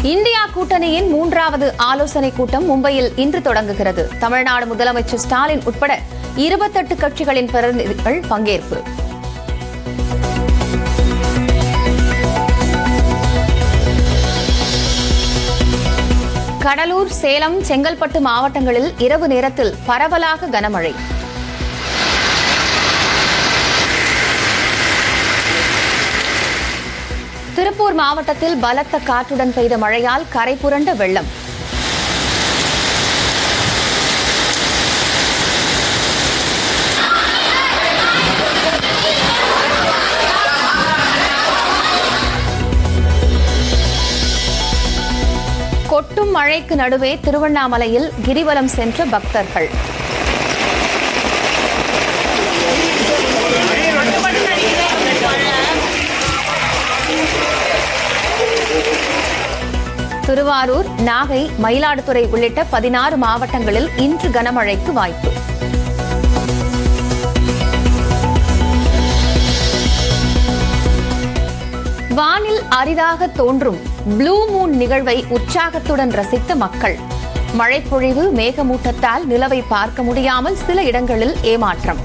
India கூட்டணியின் மூன்றாவது ஆலோசனை கூட்டம் மும்பையில் இன்று தொடங்குகிறது தமிழ்நாடு முதலமைச்சர் ஸ்டாலின் உட்பட இருபத்தெட்டு கட்சிகளின் பிரதிநிதிகள் பங்கேற்பு கடலூர் சேலம் செங்கல்பட்டு மாவட்டங்களில் இரவு நேரத்தில் பரவலாக கனமழை திருப்பூர் மாவட்டத்தில் பலத்த காற்றுடன் பெய்த மழையால் கரை புரண்ட வெள்ளம் கொட்டும் மழைக்கு நடுவே திருவண்ணாமலையில் கிரிவலம் சென்ற பக்தர்கள் திருவாரூர் நாகை மயிலாடுதுறை உள்ளிட்ட பதினாறு மாவட்டங்களில் இன்று கனமழைக்கு வாய்ப்பு வானில் அரிதாக தோன்றும் ப்ளூ மூன் நிகழ்வை உற்சாகத்துடன் ரசித்த மக்கள் மழைப்பொழிவு மேகமூட்டத்தால் நிலவை பார்க்க முடியாமல் சில இடங்களில் ஏமாற்றம்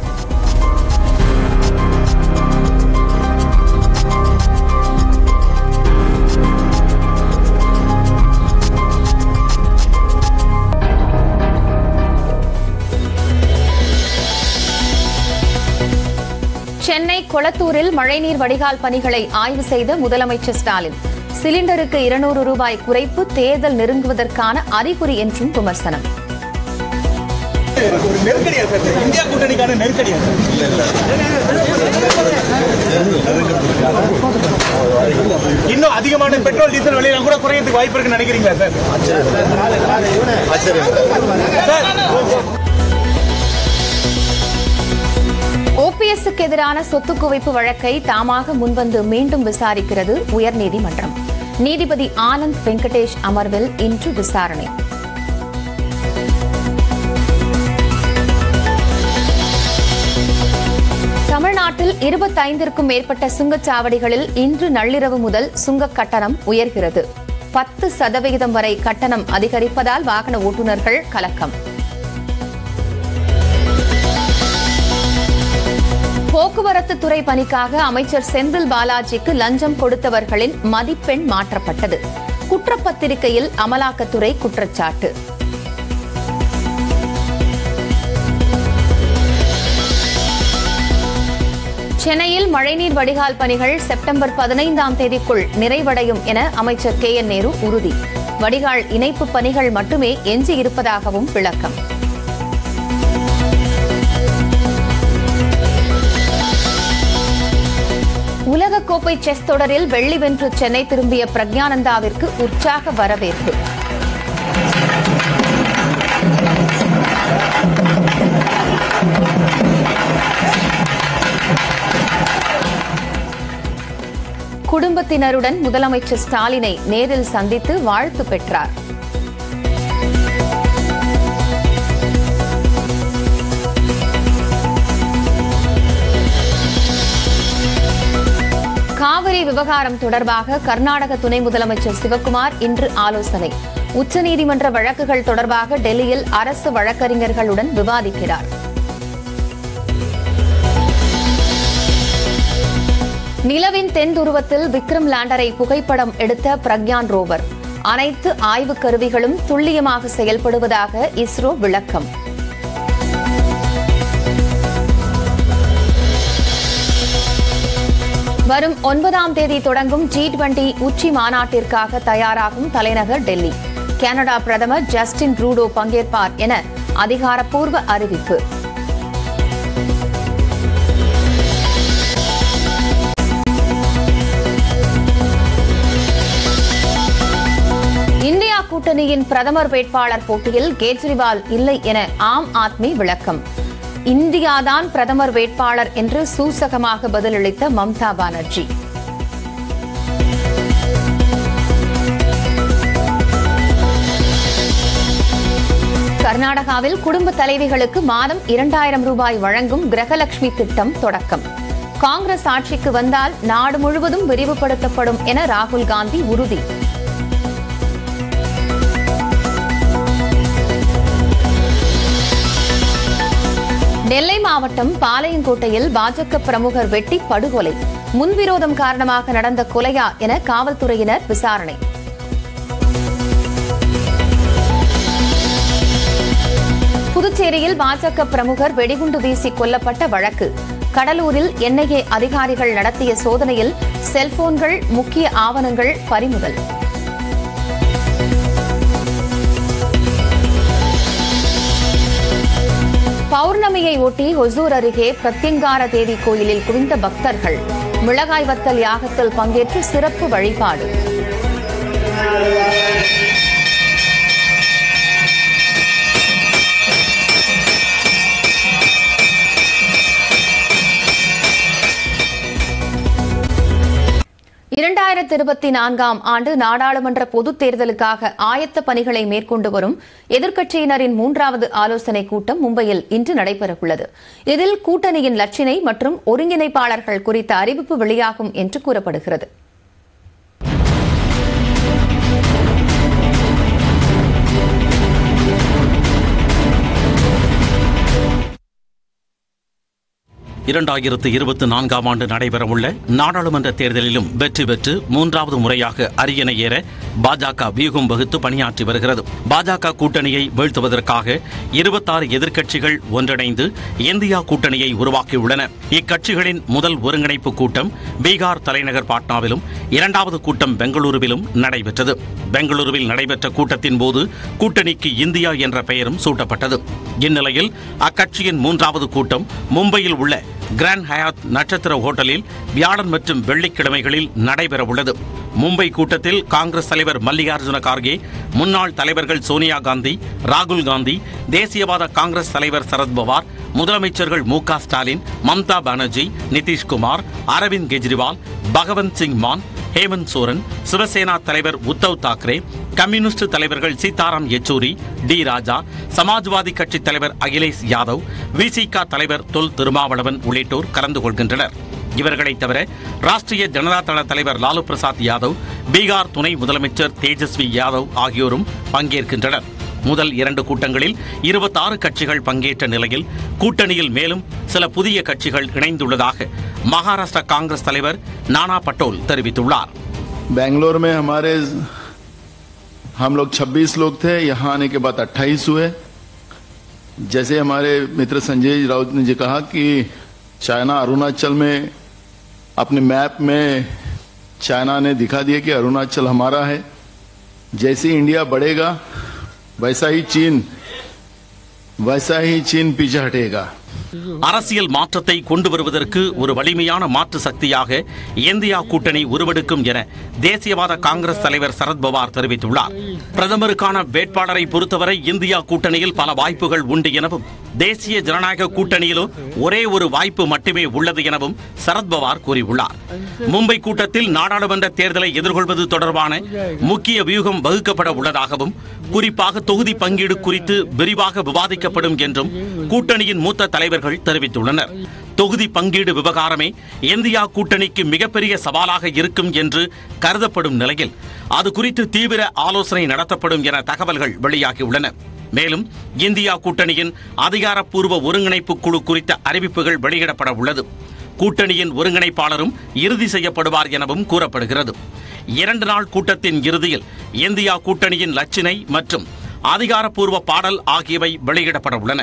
சென்னை கொளத்தூரில் மழைநீர் வடிகால் பணிகளை ஆய்வு செய்த முதலமைச்சர் ஸ்டாலின் சிலிண்டருக்கு இருநூறு ரூபாய் குறைப்பு தேர்தல் நெருங்குவதற்கான அறிகுறி என்றும் விமர்சனம் ஒரு நெருக்கடியா சார் இந்தியா கூட்டணிக்கான நெருக்கடியா இன்னும் அதிகமான பெட்ரோல் டீசல் விலையெல்லாம் கூட குறையறதுக்கு வாய்ப்பு இருக்குன்னு நினைக்கிறீங்களா சார் சார் ஓபிஎஸ்க்கு எதிரான சொத்து குவிப்பு வழக்கை தாமாக முன்வந்து மீண்டும் விசாரிக்கிறது உயர்நீதிமன்றம் நீதிபதி ஆனந்த் வெங்கடேஷ் அமர்வில் இன்று விசாரணை தமிழ்நாட்டில் இருபத்தைந்திற்கும் மேற்பட்ட சுங்கச்சாவடிகளில் இன்று நள்ளிரவு முதல் சுங்கக் கட்டணம் உயர்கிறது பத்து சதவிகிதம் வரை கட்டணம் அதிகரிப்பதால் வாகன ஓட்டுநர்கள் கலக்கம் போக்குவரத்து துறை பணிக்காக அமைச்சர் செந்தில் பாலாஜிக்கு லஞ்சம் கொடுத்தவர்களின் மதிப்பெண் மாற்றப்பட்டது குற்றப்பத்திரிகையில் அமலாக்கத்துறை குற்றச்சாட்டு சென்னையில் மழைநீர் வடிகால் பணிகள் செப்டம்பர் பதினைந்தாம் தேதிக்குள் நிறைவடையும் என அமைச்சர் கே என் நேரு உறுதி வடிகால் இணைப்பு பணிகள் மட்டுமே எஞ்சியிருப்பதாகவும் விளக்கம் உலகக்கோப்பை செஸ் தொடரில் வெள்ளி வென்று சென்னை திரும்பிய பிரக்ஞானந்தாவிற்கு உற்சாக வரவேற்பு குடும்பத்தினருடன் முதலமைச்சர் ஸ்டாலினை நேரில் சந்தித்து வாழ்த்து பெற்றார் காவிரி விவகாரம் தொடர்பாக கர்நாடக துணை முதலமைச்சர் சிவக்குமார் இன்று ஆலோசனை உச்சநீதிமன்ற வழக்குகள் தொடர்பாக டெல்லியில் அரசு வழக்கறிஞர்களுடன் விவாதிக்கிறார் நிலவின் தென் துருவத்தில் விக்ரம் லேண்டரை புகைப்படம் எடுத்த பிரக்யான் ரோவர் அனைத்து ஆய்வு கருவிகளும் துல்லியமாக செயல்படுவதாக இஸ்ரோ விளக்கம் வரும் ஒன்பதாம் தேதி தொடங்கும் ஜி டுவெண்டி உச்சி மாநாட்டிற்காக தயாராகும் தலைநகர் டெல்லி கனடா பிரதமர் ஜஸ்டின் ட்ரூடோ பங்கேற்பார் என அதிகாரப்பூர்வ அறிவிப்பு இந்தியா கூட்டணியின் பிரதமர் வேட்பாளர் போட்டியில் கேஜ்ரிவால் இல்லை என ஆம் ஆத்மி விளக்கம் இந்தியாதான் பிரதமர் வேட்பாளர் என்று சூசகமாக பதிலளித்த மம்தா பானர்ஜி கர்நாடகாவில் குடும்ப தலைவிகளுக்கு மாதம் இரண்டாயிரம் ரூபாய் வழங்கும் கிரகலட்சுமி திட்டம் தொடக்கம் காங்கிரஸ் ஆட்சிக்கு வந்தால் நாடு முழுவதும் விரிவுபடுத்தப்படும் என ராகுல் காந்தி உறுதி நெல்லை மாவட்டம் பாளையங்கோட்டையில் பாஜக பிரமுகர் வெட்டி படுகொலை முன்விரோதம் காரணமாக நடந்த கொலையா என காவல்துறையினர் விசாரணை புதுச்சேரியில் பாஜக பிரமுகர் வெடிகுண்டு வீசி கொல்லப்பட்ட வழக்கு கடலூரில் என்ஐஏ அதிகாரிகள் நடத்திய சோதனையில் செல்போன்கள் முக்கிய ஆவணங்கள் பறிமுதல் பௌர்ணமியை ஒட்டி ஒசூர் அருகே பிரத்யங்கார தேவி கோயிலில் குவிந்த பக்தர்கள் மிளகாய் வத்தல் யாகத்தில் பங்கேற்று சிறப்பு வழிபாடு இரண்டாயிரத்தி இருபத்தி நான்காம் ஆண்டு நாடாளுமன்ற பொதுத் தேர்தலுக்காக ஆயத்த பணிகளை மேற்கொண்டு வரும் எதிர்க்கட்சியினரின் மூன்றாவது ஆலோசனைக் கூட்டம் மும்பையில் இன்று நடைபெறவுள்ளது இதில் கூட்டணியின் லட்சினை மற்றும் ஒருங்கிணைப்பாளர்கள் குறித்த அறிவிப்பு வெளியாகும் என்று கூறப்படுகிறது இரண்டாயிரத்து இருபத்தி நான்காம் ஆண்டு நடைபெறவுள்ள நாடாளுமன்ற தேர்தலிலும் வெற்றி பெற்று மூன்றாவது முறையாக அரியணை ஏற பாஜக வியூகம் வகுத்து பணியாற்றி வருகிறது பாஜக கூட்டணியை வீழ்த்துவதற்காக இருபத்தாறு எதிர்க்கட்சிகள் ஒன்றிணைந்து இந்தியா கூட்டணியை உருவாக்கியுள்ளன இக்கட்சிகளின் முதல் ஒருங்கிணைப்பு கூட்டம் பீகார் தலைநகர் பாட்னாவிலும் இரண்டாவது கூட்டம் பெங்களூருவிலும் நடைபெற்றது பெங்களூருவில் நடைபெற்ற கூட்டத்தின் போது கூட்டணிக்கு இந்தியா என்ற பெயரும் சூட்டப்பட்டது இந்நிலையில் அக்கட்சியின் மூன்றாவது கூட்டம் மும்பையில் உள்ள கிராண்ட் ஹயாத் நட்சத்திர ஹோட்டலில் வியாழன் மற்றும் வெள்ளிக்கிழமைகளில் நடைபெறவுள்ளது மும்பை கூட்டத்தில் காங்கிரஸ் தலைவர் மல்லிகார்ஜுன கார்கே முன்னாள் தலைவர்கள் சோனியா காந்தி ராகுல் காந்தி தேசியவாத காங்கிரஸ் தலைவர் சரத்பவார் முதலமைச்சர்கள் மு க ஸ்டாலின் மம்தா பானர்ஜி நிதிஷ்குமார் அரவிந்த் கெஜ்ரிவால் பகவந்த் சிங் மான் ஹேமந்த் சோரன் சிவசேனா தலைவர் உத்தவ் தாக்கரே கம்யூனிஸ்ட் தலைவர்கள் சீதாராம் யெச்சூரி டி ராஜா சமாஜ்வாதி கட்சி தலைவர் அகிலேஷ் யாதவ் விசிக தலைவர் தொல் திருமாவளவன் உள்ளிட்டோர் கலந்து கொள்கின்றனர் இவர்களைத் தவிர ராஷ்டிரிய ஜனதா தள தலைவர் லாலு பிரசாத் யாதவ் பீகார் துணை முதலமைச்சர் தேஜஸ்வி யாதவ் ஆகியோரும் பங்கேற்கின்றனர் முதல் இரண்டு கூட்டங்களில் இருபத்தாறு கட்சிகள் பங்கேற்ற நிலையில் கூட்டணியில் மேலும் சில புதிய கட்சிகள் இணைந்துள்ளதாக மகாராஷ்டிரா காங்கிரஸ் தலைவர் நானா பட்டோல் தெரிவித்துள்ளார் बेंगलोर में हमारे हम लोग 26 लोग थे यहां आने के बाद 28 हुए जैसे हमारे मित्र संजय राउत ने जी कहा कि चाइना अरुणाचल में अपने मैप में चाइना ने दिखा दिया कि अरुणाचल हमारा है जैसे ही इंडिया बढ़ेगा वैसा ही चीन वैसा ही चीन पीछे हटेगा அரசியல் மாற்றத்தை கொண்டு வருவதற்கு ஒரு வலிமையான மாற்று சக்தியாக இந்தியா கூட்டணி உருவெடுக்கும் என தேசியவாத காங்கிரஸ் தலைவர் சரத்பவார் தெரிவித்துள்ளார் பிரதமருக்கான வேட்பாளரை பொறுத்தவரை இந்தியா கூட்டணியில் பல வாய்ப்புகள் உண்டு எனவும் தேசிய ஜனநாயக கூட்டணியிலோ ஒரே ஒரு வாய்ப்பு மட்டுமே உள்ளது எனவும் சரத்பவார் கூறியுள்ளார் மும்பை கூட்டத்தில் நாடாளுமன்ற தேர்தலை எதிர்கொள்வது தொடர்பான முக்கிய வியூகம் வகுக்கப்பட உள்ளதாகவும் குறிப்பாக தொகுதி பங்கீடு குறித்து விரிவாக விவாதிக்கப்படும் என்றும் கூட்டணியின் மூத்த தலைவர்கள் தெரிவித்துள்ளனர் தொகுதி பங்கீடு விவகாரமே இந்தியா கூட்டணிக்கு மிகப்பெரிய சவாலாக இருக்கும் என்று கருதப்படும் நிலையில் அது குறித்து தீவிர ஆலோசனை நடத்தப்படும் என தகவல்கள் வெளியாகியுள்ளன மேலும் இந்தியா கூட்டணியின் அதிகாரப்பூர்வ ஒருங்கிணைப்பு குழு குறித்த அறிவிப்புகள் வெளியிடப்பட உள்ளது கூட்டணியின் ஒருங்கிணைப்பாளரும் இறுதி செய்யப்படுவார் எனவும் கூறப்படுகிறது இரண்டு நாள் கூட்டத்தின் இறுதியில் இந்தியா கூட்டணியின் லட்சினை மற்றும் அதிகாரப்பூர்வ பாடல் ஆகியவை வெளியிடப்பட உள்ளன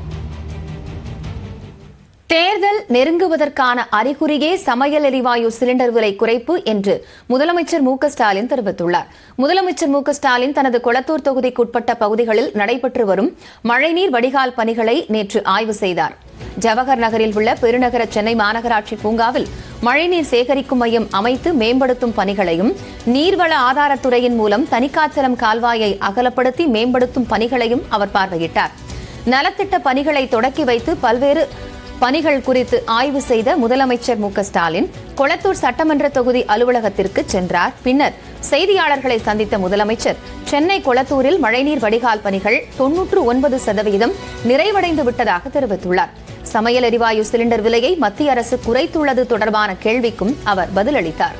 தேர்தல் நெருங்குவதற்கான அறிகுறியே சமையல் எரிவாயு சிலிண்டர் விலை குறைப்பு என்று முதலமைச்சர் மு க ஸ்டாலின் தெரிவித்துள்ளார் முதலமைச்சர் மு க ஸ்டாலின் தனது கொளத்தூர் தொகுதிக்குட்பட்ட பகுதிகளில் நடைபெற்று வரும் மழைநீர் வடிகால் பணிகளை நேற்று ஆய்வு செய்தார் ஜவஹர் நகரில் உள்ள பெருநகர சென்னை மாநகராட்சி பூங்காவில் மழைநீர் சேகரிக்கும் மையம் அமைத்து மேம்படுத்தும் பணிகளையும் நீர்வள ஆதாரத்துறையின் மூலம் தனிக்காச்சலம் கால்வாயை அகலப்படுத்தி மேம்படுத்தும் பணிகளையும் அவர் பார்வையிட்டார் நலத்திட்ட பணிகளை தொடக்கி வைத்து பல்வேறு பணிகள் குறித்து ஆய்வு செய்த முதலமைச்சர் மு க ஸ்டாலின் கொளத்தூர் சட்டமன்ற தொகுதி அலுவலகத்திற்கு சென்றார் பின்னர் செய்தியாளர்களை சந்தித்த முதலமைச்சர் சென்னை கொளத்தூரில் மழைநீர் வடிகால் பணிகள் தொன்னூற்று ஒன்பது சதவீதம் நிறைவடைந்து விட்டதாக தெரிவித்துள்ளார் சமையல் எரிவாயு சிலிண்டர் விலையை மத்திய அரசு குறைத்துள்ளது தொடர்பான கேள்விக்கும் அவர் பதிலளித்தார்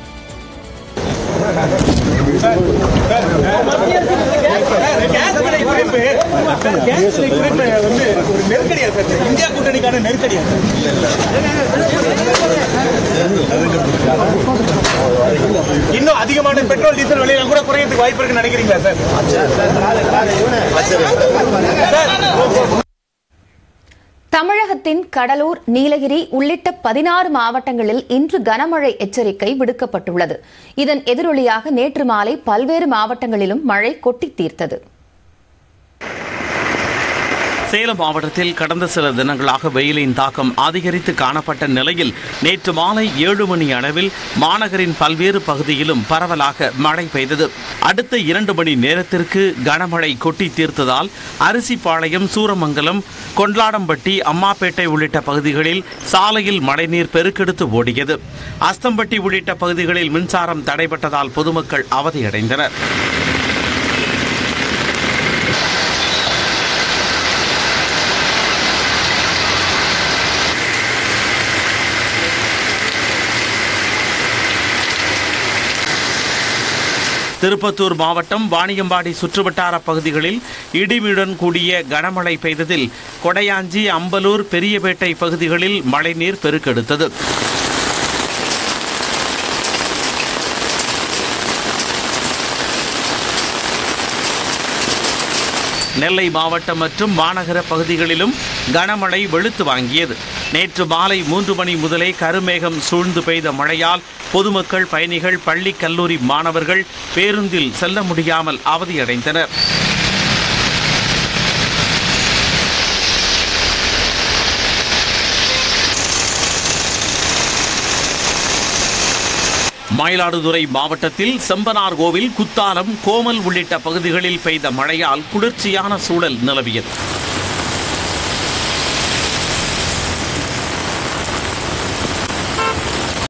கேஸ் விலை குறைப்பு சார், கேஸ் விலை குறைப்பு வந்து ஒரு நெருக்கடியா சார் இந்தியா கூட்டணிக்கான நெருக்கடியா சார் இன்னும் அதிகமான பெட்ரோல் டீசல் விலையெல்லாம் கூட குறையறதுக்கு வாய்ப்பு இருக்குன்னு நினைக்கிறீங்களா சார் சார் தமிழகத்தின் கடலூர் நீலகிரி உள்ளிட்ட பதினாறு மாவட்டங்களில் இன்று கனமழை எச்சரிக்கை விடுக்கப்பட்டுள்ளது இதன் எதிரொலியாக நேற்று மாலை பல்வேறு மாவட்டங்களிலும் மழை கொட்டித் தீர்த்தது சேலம் மாவட்டத்தில் கடந்த சில தினங்களாக வெயிலின் தாக்கம் அதிகரித்து காணப்பட்ட நிலையில் நேற்று மாலை ஏழு மணி அளவில் மாநகரின் பல்வேறு பகுதியிலும் பரவலாக மழை பெய்தது அடுத்த இரண்டு மணி நேரத்திற்கு கனமழை கொட்டி தீர்த்ததால் அரிசிப்பாளையம் சூரமங்கலம் கொண்டாடம்பட்டி அம்மாப்பேட்டை உள்ளிட்ட பகுதிகளில் சாலையில் மழைநீர் பெருக்கெடுத்து ஓடியது அஸ்தம்பட்டி உள்ளிட்ட பகுதிகளில் மின்சாரம் தடைபட்டதால் பொதுமக்கள் அவதியடைந்தனர் திருப்பத்தூர் மாவட்டம் வாணியம்பாடி சுற்றுவட்டார பகுதிகளில் இடிமியுடன் கூடிய கனமழை பெய்ததில் கொடையாஞ்சி அம்பலூர் பெரியபேட்டை பகுதிகளில் மழைநீர் பெருக்கெடுத்தது நெல்லை மாவட்டம் மற்றும் மாநகர பகுதிகளிலும் கனமழை வெளுத்து வாங்கியது நேற்று மாலை மூன்று மணி முதலே கருமேகம் சூழ்ந்து பெய்த மழையால் பொதுமக்கள் பயணிகள் பள்ளி கல்லூரி மாணவர்கள் பேருந்தில் செல்ல முடியாமல் அவதியடைந்தனர் மயிலாடுதுறை மாவட்டத்தில் செம்பனார் கோவில் குத்தாலம் கோமல் உள்ளிட்ட பகுதிகளில் பெய்த மழையால் குளிர்ச்சியான சூழல் நிலவியது